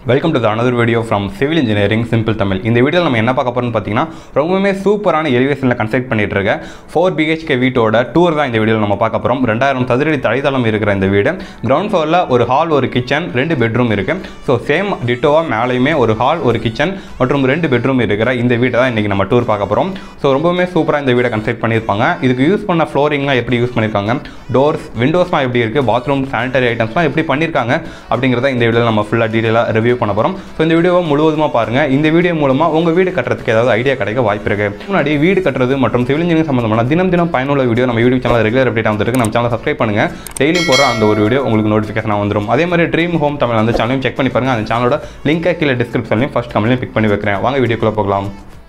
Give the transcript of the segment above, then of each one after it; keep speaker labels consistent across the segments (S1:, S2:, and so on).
S1: welcome to the another video from civil engineering simple Tamil இந்த வீடியோவில் நம்ம என்ன பார்க்க போகிறோம்னு பார்த்தீங்கன்னா ரொம்பவுமே சூப்பரான எலிவேஷனில் கன்ஸ்ட்ரக்ட் பண்ணிட்டு இருக்க ஃபோர் பிஹெச்கே வீட்டோட டூர் தான் இந்த வீடியோவில் நம்ம பார்க்க போகிறோம் ரெண்டாயிரம் சதுரடி தரைதளம் இருக்கிற இந்த வீடு கிரவுண்ட் ஃப்ளோரில் ஒரு ஹால் ஒரு கிச்சன் ரெண்டு பெட்ரூம் இருக்குது ஸோ சேம் டிட்டோவாக மேலேயுமே ஒரு ஹால் ஒரு கிச்சன் மற்றும் ரெண்டு பெட்ரூம் இருக்கிற இந்த வீட்டை தான் இன்றைக்கி நம்ம டூர் பார்க்க போகிறோம் ஸோ ரொம்பவுமே சூப்பராக இந்த வீடை கன்ஸ்ட்ரக்ட் பண்ணியிருப்பாங்க இதுக்கு யூஸ் பண்ண ஃப்ளோரிங்லாம் எப்படி யூஸ் பண்ணியிருக்காங்க டோர்ஸ் விண்டோஸ்லாம் எப்படி இருக்குது பாத்ரூம் சானிட்டரி ஐட்டம்ஸ்லாம் எப்படி பண்ணியிருக்காங்க அப்படிங்கிறத இந்த வீடியோவில் நம்ம ஃபுல்லாக டீட்டெயிலாக ரிவ்யூ பண்ண போகிறோம் ஸோ இந்த வீடியோவை முழுவதுமாக பாருங்கள் இந்த வீடியோ மூலமாக உங்கள் வீடு கட்டுறதுக்கு ஏதாவது ஐடியா கிடைக்க வாய்ப்பு இருக்குது முன்னாடி வீடு கட்டுறது மற்றும் சிவில் இன்ஜினியரிங் சம்மந்தமான தினம் தினம் பயனுள்ள வீடியோ நம்ம யூடியூப் சேனல் ரெகுலர் அப்டேட் வந்துருக்கு நம்ம சேனல் சப்ஸ்கிரைப் பண்ணுங்கள் டெய்லி போகிற அந்த ஒரு வீடியோ உங்களுக்கு நோட்டிஃபிகேஷன் வந்துடும் அதே மாதிரி ட்ரீம் ஹோம் தமிழ் அந்த சேனலையும் செக் பண்ணி பாருங்கள் அந்த சேனலோட லிங்கை கீழே டிஸ்கிரிப்ஷன்லையும் ஃபஸ்ட் கமெண்ட்லையும் பிக் பண்ணி வைக்கிறேன் வாங்க வீடியோக்குள்ளே போகலாம்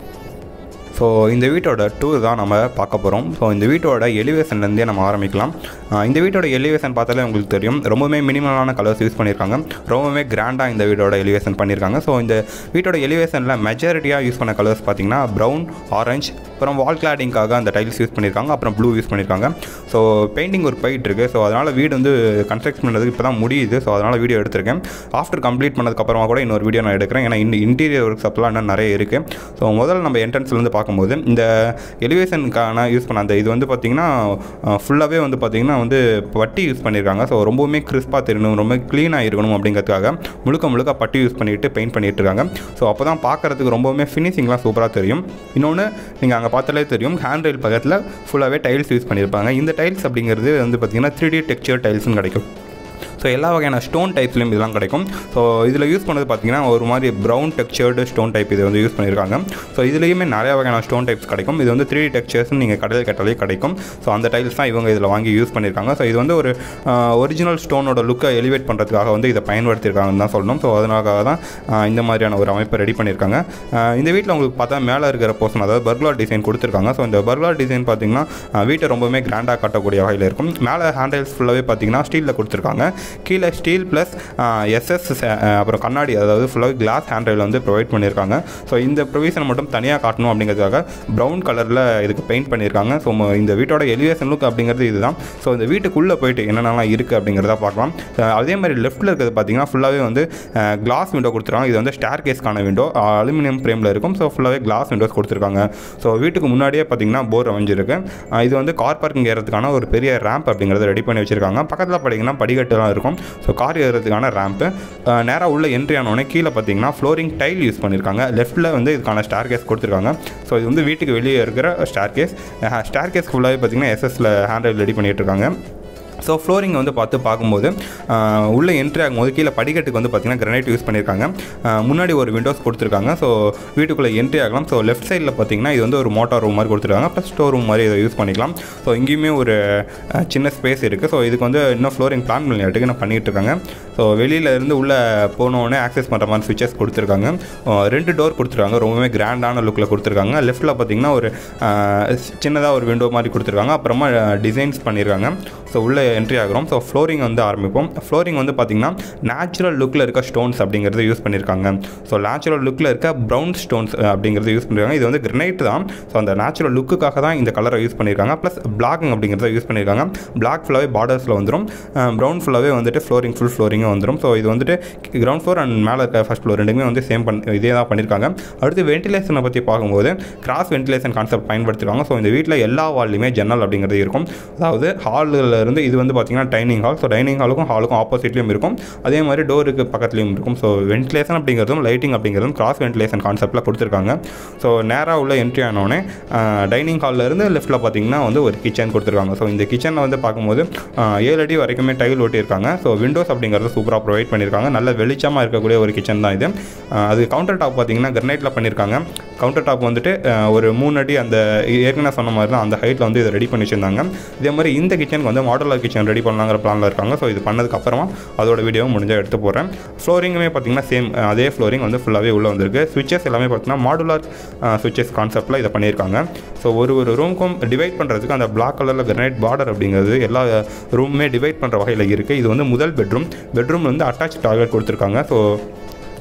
S1: ஸோ இந்த வீட்டோட டூர் தான் நம்ம பார்க்க போகிறோம் ஸோ இந்த வீட்டோட எலிவேஷன்லேருந்தே நம்ம ஆரம்பிக்கலாம் ஆஹ் இந்த வீட்டோட எலிவேஷன் பார்த்தாலே உங்களுக்கு தெரியும் ரொம்பவுமே மினிமலான கலர்ஸ் யூஸ் பண்ணியிருக்காங்க ரொம்பவுமே கிராண்டாக இந்த வீட்டோட எலிவேஷன் பண்ணியிருக்காங்க ஸோ இந்த வீட்டோட எலிவேஷனில் மெஜாரிட்டியாக யூஸ் பண்ண கலர்ஸ் பார்த்தீங்கன்னா ப்ரௌன் ஆரஞ்சு அப்புறம் வால் கிளாடிங்காக அந்த டைல்ஸ் யூஸ் பண்ணியிருக்காங்க அப்புறம் ப்ளூ யூஸ் பண்ணியிருக்காங்க ஸோ பெயிண்டிங் ஒரு போயிட்டு இருக்கு ஸோ அதனால் வீடு வந்து கன்ஸ்ட்ரக்ட் பண்ணுறதுக்கு இப்போ தான் முடியுது ஸோ அதனால் வீடியோ எடுத்திருக்கேன் ஆஃப்டர் கம்ப்ளீட் பண்ணதுக்கப்புறமா கூட இன்னொரு வீடியோ நான் எடுக்கிறேன் ஏன்னா இந்த இன்டீரியர் ஒர்க்ஸ் அப்பெல்லாம் இன்னும் நிறைய இருக்குது ஸோ முதல்ல நம்ம என்ட்ரன்ஸ்லேருந்து பார்க்கும்போது இந்த எலிவேஷனுக்கான யூஸ் பண்ண அந்த இது வந்து பார்த்திங்கன்னா ஃபுல்லாகவே வந்து பார்த்திங்கன்னா வந்து பட்டி யூஸ் பண்ணியிருக்காங்க ஸோ ரொம்பவுமே கிறிஸ்பாக தெரியணும் ரொம்ப க்ளீனாக இருக்கணும் அப்படிங்கிறதுக்காக முழுக்க முழுக்க பட்டி யூஸ் பண்ணிட்டு பெயிண்ட் பண்ணிட்டு இருக்காங்க ஸோ அப்போ தான் பார்க்குறதுக்கு ரொம்பவுமே ஃபினிஷிங்லாம் சூப்பராக தெரியும் இன்னொன்று நீங்கள் அங்கே பார்த்தாலே தெரியும் ஹேண்ட் ரயில் பக்கத்தில் ஃபுல்லாகவே டைல்ஸ் யூஸ் பண்ணியிருப்பாங்க இந்த டைல்ஸ் அப்படிங்கிறது வந்து பார்த்திங்கன்னா த்ரீ டி டெக்ஸ்சர் டைல்ஸ்னு கிடைக்கும் ஸோ எல்லா வகையான ஸ்டோன் டைப்ஸ்லையும் இதெல்லாம் கிடைக்கும் ஸோ இதில் யூஸ் பண்ணது பார்த்தீங்கன்னா ஒரு மாதிரி ப்ரௌன் டெக்ஸ்சர்டு ஸ்டோன் டைப் இது வந்து யூஸ் பண்ணியிருக்காங்க ஸோ இதுலேயுமே நிறைய வகையான ஸ்டோன் டைப்ஸ் கிடைக்கும் இது வந்து த்ரீ டி டெக்ஸ்சர்ஸ்னு நீங்கள் கடையில் கேட்டாலே கிடைக்கும் ஸோ அந்த டைல்ஸ் தான் இவங்க இதில் வாங்கி யூஸ் பண்ணியிருக்காங்க ஸோ இது வந்து ஒரு ஒரிஜினல் ஸ்டோனோட லுக்கை எலிவேட் பண்ணுறதுக்காக வந்து இதை பயன்படுத்தியிருக்காங்கன்னு தான் சொல்லணும் ஸோ அதனால தான் ஆஹ் இந்த மாதிரியான ஒரு அமைப்பை ரெடி பண்ணியிருக்காங்க ஆஹ் இந்த வீட்டில் உங்களுக்கு பார்த்தா மேலே இருக்கிற போர்ஷன் அதாவது பர்குலர் டிசைன் கொடுத்துருக்காங்க ஸோ இந்த பர்குலர் டிசைன் பார்த்தீங்கன்னா ஆஹ் வீட்டை ரொம்பவுமே கிராண்டாக காட்டக்கூடிய வகையில் இருக்கும் மேலே ஹேண்டில்ஸ் ஃபுல்லாகவே பார்த்தீங்கன்னா ஸ்டீலில் கொடுத்துருக்காங்க கீழே ஸ்டீல் ப்ளஸ் எஸ்எஸ் அப்புறம் கண்ணாடி அதாவது ஃபுல்லாகவே கிளாஸ் ஹேண்ட்ரைல் வந்து ப்ரொவைட் பண்ணியிருக்காங்க ஸோ இந்த ப்ரொவிஷனை மட்டும் தனியாக காட்டணும் அப்படிங்கிறதுக்காக ப்ரௌன் கலரில் இதுக்கு பெயிண்ட் பண்ணியிருக்காங்க ஸோ இந்த வீட்டோட எலிவேஷன் லுக் அப்படிங்கிறது இதுதான் ஸோ இந்த வீட்டுக்குள்ளே போயிட்டு என்னென்னலாம் இருக்குது அப்படிங்கிறத பார்க்கலாம் அஹ் அதே மாதிரி லெஃப்ட்டில் இருக்கிறது பார்த்தீங்கன்னா ஃபுல்லாகவே வந்து கிளாஸ் விண்டோ கொடுத்துருக்காங்க இது வந்து ஸ்டேர் கேஸ்க்கான விண்டோ அலுமினியம் ஃப்ரேமில் இருக்கும் ஸோ ஃபுல்லாகவே கிளாஸ் விண்டோஸ் கொடுத்துருக்காங்க ஸோ வீட்டுக்கு முன்னாடியே பார்த்தீங்கன்னா போர் அமைஞ்சிருக்கு அஹ் இது வந்து கார் பார்க்கிங் ஏறதுக்கான ஒரு பெரிய ரேம்ப் அப்படிங்கிறத ரெடி பண்ணி வச்சிருக்காங்க பக்கத்தில் பார்த்தீங்கன்னா படிக்கட்டுலாம் இருக்கும் ஸோ கார் ஏறுறதுக்கான ரேம்ப்பு நேராக உள்ள என்ட்ரி ஆனோடனே கீழே பார்த்தீங்கன்னா ஃப்ளோரிங் டைல் யூஸ் பண்ணியிருக்காங்க லெஃப்ட்டில் வந்து இதுக்கான ஸ்டார் கேஸ் கொடுத்துருக்காங்க ஸோ இது வந்து வீட்டுக்கு வெளியே இருக்கிற ஸ்டார் கேஸ் ஸ்டார் கேஸ் ஃபுல்லாகவே பார்த்தீங்கன்னா எஸ்எஸ்ல ஹேண்ட் ரெடி பண்ணிட்டு இருக்காங்க ஸோ ஃப்ளோரிங் வந்து பார்த்து பார்க்கும்போது ஆஹ், உள்ளே என்ட்ரி ஆகும்போது கீழே படிக்கட்டுக்கு வந்து பார்த்திங்கன்னா கிரனைட் யூஸ் பண்ணியிருக்காங்க ஆஹ், முன்னாடி ஒரு விண்டோஸ் கொடுத்துருக்காங்க ஸோ வீட்டுக்குள்ளே என்ட்ரி ஆகலாம் ஸோ லெஃப்ட் சைடில் பார்த்தீங்கன்னா இது வந்து ஒரு மோட்டார் ரூம் மாதிரி கொடுத்துருக்காங்க ப்ளஸ் ஸ்டோர் ரூம் மாதிரி இதை யூஸ் பண்ணிக்கலாம் ஸோ இங்கேயுமே ஒரு ஆஹ், சின்ன ஸ்பேஸ் இருக்குது ஸோ இதுக்கு வந்து இன்னும் ஃப்ளோரிங் பிளான் பண்ணிட்டு நான் பண்ணிகிட்டு இருக்காங்க ஸோ வெளியில இருந்து உள்ளே போனோடனே ஆக்சஸ் பண்ணுற மாதிரி சுவிச்சஸ் கொடுத்துருக்காங்க ஆஹ், ரெண்டு டோர் கொடுத்துருக்காங்க ரொம்பவே கிராண்டான லுக்கில் கொடுத்துருக்காங்க லெஃப்ட்டில் பார்த்தீங்கன்னா ஒரு சின்னதாக ஒரு விண்டோ மாதிரி கொடுத்துருக்காங்க அப்புறமா டிசைன்ஸ் பண்ணியிருக்காங்க ஸோ உள்ளே என்ட்ரி ஆகிறோம் ஸோ ஃப்ளோரிங் வந்து ஆரம்பிப்போம் ஃப்ளோரிங் வந்து பார்த்திங்கன்னா நேச்சுரல் லுக்கில் இருக்க ஸ்டோன்ஸ் அப்படிங்கிறது யூஸ் பண்ணியிருக்காங்க ஸோ நேச்சுரல் லுக்கில் இருக்க ப்ரௌன் ஸ்டோன்ஸ் அப்படிங்கிறது யூஸ் பண்ணியிருக்காங்க இது வந்து கிரனைட் தான் ஸோ அந்த நேச்சுரல் லுக்குக்காக தான் இந்த கலரை யூஸ் பண்ணியிருக்காங்க ப்ளஸ் பிளாக்ங் அப்படிங்கிறத யூஸ் பண்ணியிருக்காங்க பிளாக் ஃபுல்லாகவே பார்டர்ஸில் வந்துடும் ப்ரௌன் ஃபுல்லாகவே வந்துட்டு ஃப்ளோரிங் ஃபுல் ஃப்ளோரிங்கும் வந்துடும் ஸோ இது வந்துட்டு கிரவுண்ட் ஃப்ளோர் அண்ட் மேலே இருக்க ஃபஸ்ட் ஃப்ளோர் ரெண்டுமே வந்து சேம் பண் இதே தான் பண்ணியிருக்காங்க அடுத்து வென்டிலேஷனை பற்றி பார்க்கும்போது கிராஸ் வென்டிலேஷன் கான்செப்ட் பயன்படுத்திருக்காங்க ஸோ இந்த வீட்டில் எல்லா வால்லையுமே ஜன்னல் அப்படிங்கிறது இருக்கும் அதாவது ஹாலில் இருந்து இது வந்து பார்த்திங்கன்னா டைனிங் ஹால் ஸோ டைனிங் ஹாலுக்கும் ஹாலுக்கும் ஆப்போசிட்லேயும் இருக்கும் அதே மாதிரி டோருக்கு பக்கத்துலேயும் இருக்கும் ஸோ வென்டிலேஷன் அப்படிங்கிறதும் லைட்டிங் அப்படிங்கிறதும் கிராஸ் வென்டிலேஷன் கான்செப்ட்டில் கொடுத்துருக்காங்க ஸோ நேராக உள்ள என்ட்ரி ஆனோடனே டைனிங் ஹாலில் இருந்து லெஃப்ட்டில் பார்த்தீங்கன்னா வந்து ஒரு கிச்சன் கொடுத்துருக்காங்க ஸோ இந்த கிச்சனில் வந்து பார்க்கும்போது ஆஹ், ஏழு அடி வரைக்குமே டைல் ஒட்டியிருக்காங்க ஸோ விண்டோஸ் அப்படிங்கிறது சூப்பராக ப்ரொவைட் பண்ணியிருக்காங்க நல்ல வெளிச்சமாக இருக்கக்கூடிய ஒரு கிச்சன் தான் இது ஆஹ், அது கவுண்டர் டாப் பார்த்தீங்கன்னா கிரனைட்டில் பண்ணியிருக்காங்க கவுண்டர் டாப் வந்துட்டு ஆஹ், ஒரு மூணு அடி அந்த ஏற்கனவே சொன்ன மாதிரி தான் அந்த ஹைட்டில் வந்து இதை ரெடி பண்ணி வச்சிருந்தாங்க இதே மாதிரி இந்த கிச்சனுக்கு வந்து மாடலர் கிச்சன் ரெடி பண்ணலாங்கிற பிளானில் இருக்காங்க ஸோ இது பண்ணதுக்கு அப்புறமா அதோட வீடியோ முடிஞ்சால் எடுத்து போடுறேன் ஃப்ளோரிங்குமே பார்த்தீங்கன்னா சேம் அதே ஃப்ளோரிங் வந்து ஃபுல்லாகவே உள்ளே வந்திருக்கு ஸ்விட்சஸ் எல்லாமே பார்த்தீங்கன்னா மாடுலர் ஸ்விட்சஸ் கான்செப்ட்டில் இதை பண்ணியிருக்காங்க ஸோ ஒரு ஒரு ரூமுக்கும் டிவைட் பண்ணுறதுக்கு அந்த பிளாக் கலரில் கிரனைட் பார்டர் அப்படிங்கிறது எல்லா ரூமுமே டிவைட் பண்ணுற வகையில் இருக்குது இது வந்து முதல் பெட்ரூம் பெட்ரூம் வந்து அட்டாச் டாய்லெட் கொடுத்துருக்காங்க ஸோ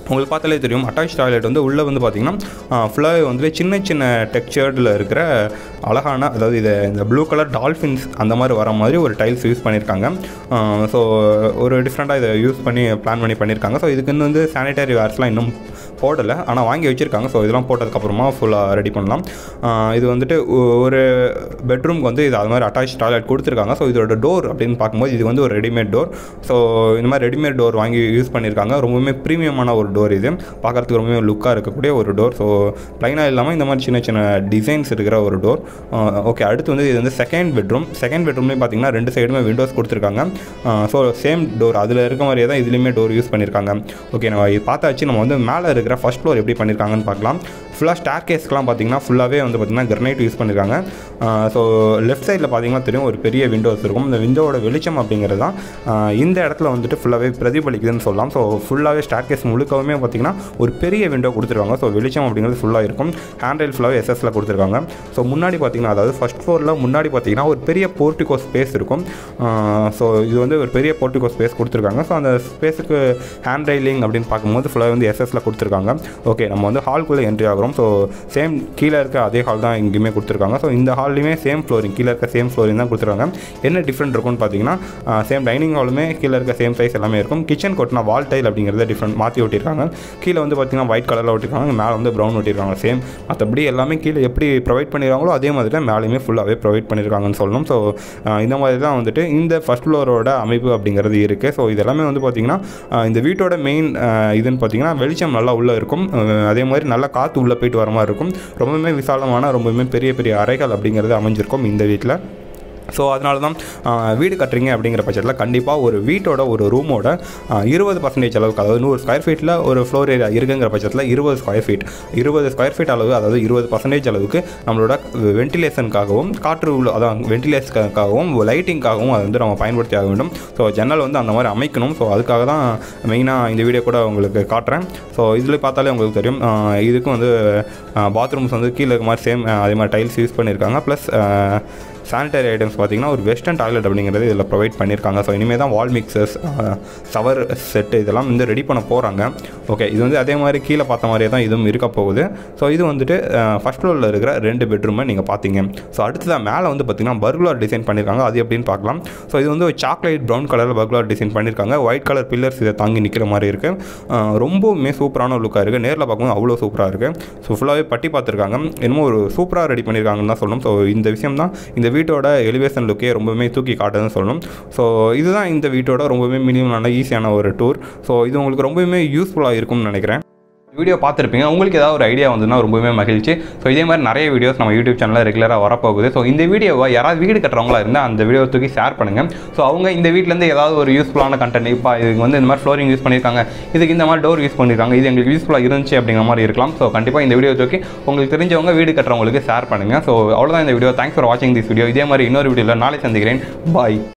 S1: உங்களுக்கு பார்த்தாலே தெரியும் அட்டாச் டாய்லெட் வந்து உள்ளே வந்து பார்த்தீங்கன்னா ஃபுல்லாகவே வந்துட்டு சின்ன சின்ன டெக்ஸ்சர்டில் இருக்கிற அழகான அதாவது இதை இந்த ப்ளூ கலர் டால்ஃபின்ஸ் அந்த மாதிரி வர மாதிரி ஒரு டைல்ஸ் யூஸ் பண்ணியிருக்காங்க ஸோ ஒரு டிஃப்ரெண்ட்டாக இதை யூஸ் பண்ணி பிளான் பண்ணி பண்ணியிருக்காங்க ஸோ இதுக்கு வந்து சானிடரி வேர்ஸ்லாம் இன்னும் போடலை ஆனால் வாங்கி வச்சுருக்காங்க ஸோ இதெல்லாம் போட்டதுக்கப்புறமா ஃபுல்லாக ரெடி பண்ணலாம் ஆஹ் இது வந்துட்டு ஒ- ஒரு பெட்ரூம்க்கு வந்து இது அது மாதிரி அட்டாச் டாய்லெட் கொடுத்துருக்காங்க ஸோ இதோட டோர் அப்படின்னு பார்க்கும்போது இது வந்து ஒரு ரெடிமேட் டோர் ஸோ இந்த மாதிரி ரெடிமேட் டோர் வாங்கி யூஸ் பண்ணியிருக்காங்க ரொம்பவுமே ப்ரீமியமான ஒரு டோர் இது பார்க்குறதுக்கு ரொம்பவே லுக்காக இருக்கக்கூடிய ஒரு டோர் ஸோ ப்ளைனாக இல்லாமல் இந்த மாதிரி சின்ன சின்ன டிசைன்ஸ் இருக்கிற ஒரு டோர் ஓகே அடுத்து வந்து இது வந்து செகண்ட் பெட்ரூம் செகண்ட் பெட்ரூம்லேயும் பார்த்தீங்கன்னா ரெண்டு சைடுமே விண்டோஸ் கொடுத்துருக்காங்க ஸோ சேம் டோர் அதில் இருக்க மாதிரியே தான் இதுலேயுமே டோர் யூஸ் பண்ணியிருக்காங்க ஓகே நம்ம இது பார்த்தாச்சு நம்ம வந்து மேலே இருக்கிற ஃபர்ஸ்ட் ஃப்ளோர் எப்படி பண்ணியிருக்காங்கன்னு பார்க்கலாம் ஃபுல்லாக ஸ்டார் கேஸ்க்கெலாம் பார்த்தீங்கன்னா ஃபுல்லாகவே வந்து பார்த்திங்கன்னா கிரனைட் யூஸ் பண்ணியிருக்காங்க ஸோ லெஃப்ட் சைடில் பார்த்தீங்கன்னா தெரியும் ஒரு பெரிய விண்டோஸ் இருக்கும் இந்த விண்டோவோட வெளிச்சம் அப்படிங்கிறது தான் ஆஹ் இந்த இடத்துல வந்துட்டு ஃபுல்லாகவே பிரதிபலிக்குதுன்னு சொல்லலாம் ஸோ ஃபுல்லாகவே ஸ்டார் கேஸ் முழுக்கவுமே பார்த்தீங்கன்னா ஒரு பெரிய விண்டோ கொடுத்துருக்காங்க ஸோ வெளிச்சம் அப்படிங்கிறது ஃபுல்லாக இருக்கும் ஹேண்ட்ரைல் ஃபுல்லாகவே எஸ்எஸ்ல கொடுத்துருக்காங்க ஸோ முன்னாடி பார்த்தீங்கன்னா அதாவது ஃபர்ஸ்ட் ஃப்ளோரில் முன்னாடி பார்த்தீங்கன்னா ஒரு பெரிய போர்ட்டிகோ ஸ்பேஸ் இருக்கும் ஸோ இது வந்து ஒரு பெரிய போர்ட்டிகோ ஸ்பேஸ் கொடுத்துருக்காங்க ஸோ அந்த ஸ்பேஸுக்கு ஹேண்ட் ரைலிங் அப்படின்னு பார்க்கும்போது ஃபுல்லாக வந்து எஸ்எஸ்ல கொடுத்துருக்காங்க ஓகே நம்ம வந்து ஹால்குள்ளே என்ட்ரி ஆகிறோம் ஸோ சேம் கீழே இருக்க அதே ஹால் தான் இங்கேயுமே கொடுத்துருக்காங்க ஸோ இந்த ஹால்லையுமே சேம் ஃப்ளோரிங் கீழே இருக்க சேம் ஃப்ளோரிங் தான் கொடுத்துருக்காங்க என்ன டிஃப்ரெண்ட் இருக்கும்னு பார்த்தீங்கன்னா சேம் டைனிங் ஹாலுமே கீழே இருக்க சேம் சைஸ் எல்லாமே இருக்கும் கிச்சன் கொட்டினா வால் டைல் அப்படிங்கிறத டிஃப்ரெண்ட் மாற்றி ஒட்டியிருக்காங்க கீழே வந்து பார்த்தீங்கன்னா ஒயிட் கலரில் ஒட்டிருக்காங்க மேலே வந்து ப்ரௌன் ஒட்டியிருக்காங்க சேம் மற்றபடி எல்லாமே கீழே எப்படி ப்ரொவைட் பண்ணிடுறாங்களோ அதே மாதிரி தான் மேலேயுமே ஃபுல்லாகவே ப்ரொவைட் பண்ணியிருக்காங்கன்னு சொல்லணும் ஸோ இந்த மாதிரி தான் வந்துட்டு இந்த ஃபஸ்ட் ஃப்ளோரோட அமைப்பு அப்படிங்கிறது இருக்குது ஸோ இதெல்லாமே வந்து பார்த்திங்கன்னா ஆஹ் இந்த வீட்டோட மெயின் இதுன்னு பார்த்தீங்கன்னா வெளிச்சம் நல்லா உள்ளே இருக்கும் அஹ் அதே மாதிரி நல்லா காற்று உள்ளே போயிட்டு வர மாதிரி இருக்கும் ரொம்பவுமே விசாலமான ரொம்பவுமே பெரிய பெரிய அறைகள் அப்படிங்கிறது அமைஞ்சிருக்கும் இந்த வீட்டில் ஸோ அதனால தான் ஆஹ், வீடு கட்டுறீங்க அப்படிங்கிற பட்சத்தில் கண்டிப்பாக ஒரு வீட்டோட ஒரு ரூமோட இருபது பர்சன்டேஜ் அளவுக்கு அதாவது நூறு ஸ்கொயர் ஃபீட்டில் ஒரு ஃப்ளோர் ஏரியா இருக்குங்கிற பட்சத்தில் இருபது ஸ்கொயர் ஃபீட் இருபது ஸ்கொயர் ஃபீட் அளவு அதாவது இருபது பர்சன்டேஜ் அளவுக்கு நம்மளோட வென்டிலேஷனுக்காகவும் காற்று உள்ள அதான் வென்டிலேஷனுக்காகவும் லைட்டிங்காகவும் அதை வந்து நம்ம பயன்படுத்தி ஆக வேண்டும் ஸோ ஜன்னல் வந்து அந்த மாதிரி அமைக்கணும் ஸோ அதுக்காக தான் மெயினாக இந்த வீடியோ கூட உங்களுக்கு காட்டுறேன் ஸோ இதில் பார்த்தாலே உங்களுக்கு தெரியும் ஆஹ், இதுக்கும் வந்து பாத்ரூம்ஸ் வந்து கீழே இருக்க மாதிரி சேம் அதே மாதிரி டைல்ஸ் யூஸ் பண்ணியிருக்காங்க ப்ளஸ் சானிடரி ஐட்டம்ஸ் பார்த்தீங்கன்னா ஒரு வெஸ்டர்ன் டாய்லெட் அப்படிங்கிறது இதில் ப்ரொவைட் பண்ணியிருக்காங்க ஸோ இனிமேல் தான் வால் மிக்சர்ஸ் சவர் செட்டு இதெல்லாம் வந்து ரெடி பண்ண போகிறாங்க ஓகே இது வந்து அதே மாதிரி கீழே பார்த்த மாதிரியே தான் இதுவும் இருக்க போகுது ஸோ இது வந்துட்டு ஃபஸ்ட் ஃப்ளோரில் இருக்கிற ரெண்டு பெட்ரூமை நீங்கள் பார்த்தீங்க ஸோ அடுத்ததான் மேலே வந்து பார்த்தீங்கன்னா பர்குலர் டிசைன் பண்ணியிருக்காங்க அது எப்படின்னு பார்க்கலாம் ஸோ இது வந்து ஒரு சாக்லேட் ப்ரௌன் கலரில் பர்குலர் டிசைன் பண்ணியிருக்காங்க ஒயிட் கலர் பில்லர்ஸ் இதை தாங்கி நிற்கிற மாதிரி இருக்குது ரொம்பவுமே சூப்பரான லுக்காக இருக்குது நேரில் பார்க்கும்போது அவ்வளோ சூப்பராக இருக்குது ஸோ ஃபுல்லாகவே பட்டி பார்த்துருக்காங்க என்னமோ ஒரு சூப்பராக ரெடி பண்ணியிருக்காங்கன்னு தான் சொல்லணும் ஸோ இந்த விஷயம் தான் இந்த வீட்டோட எலிவேஷன் லுக்கே ரொம்பவுமே தூக்கி காட்டுதுன்னு சொல்லணும் ஸோ இதுதான் இந்த வீட்டோட ரொம்பவுமே மினிமலான ஈஸியான ஒரு டூர் ஸோ இது உங்களுக்கு ரொம்பவுமே யூஸ்ஃபுல்லாக இருக்கும்னு நினைக்கிறேன் வீடியோ பார்த்துருப்பீங்க உங்களுக்கு ஏதாவது ஒரு ஐடியா வந்துன்னா ரொம்பவே மகிழ்ச்சி ஸோ இதே மாதிரி நிறைய வீடியோஸ் நம்ம யூடியூப் சேனலில் ரெகுலராக வரப்போகுது ஸோ இந்த வீடியோவை யாராவது வீடு கட்டுறவங்களா இருந்தால் அந்த வீடியோ தூக்கி ஷேர் பண்ணுங்கள் ஸோ அவங்க இந்த வீட்டிலேருந்து ஏதாவது ஒரு யூஸ்ஃபுல்லான கண்டென்ட் இப்போ இதுக்கு வந்து இந்த மாதிரி ஃப்ளோரிங் யூஸ் பண்ணியிருக்காங்க இதுக்கு இந்த மாதிரி டோர் யூஸ் பண்ணியிருக்காங்க இது எங்களுக்கு யூஸ்ஃபுல்லாக இருந்துச்சு அப்படிங்கிற மாதிரி இருக்கலாம் ஸோ கண்டிப்பாக இந்த வீடியோ தூக்கி உங்களுக்கு தெரிஞ்சவங்க வீடு கட்டுறவங்களுக்கு ஷேர் பண்ணுங்கள் ஸோ அவ்வளோதான் இந்த வீடியோ தேங்க்ஸ் ஃபார் வாட்சிங் திஸ் வீடியோ இதே மாதிரி இன்னொரு வீடியோவில் நாளை சந்திக்கிறேன் பாய்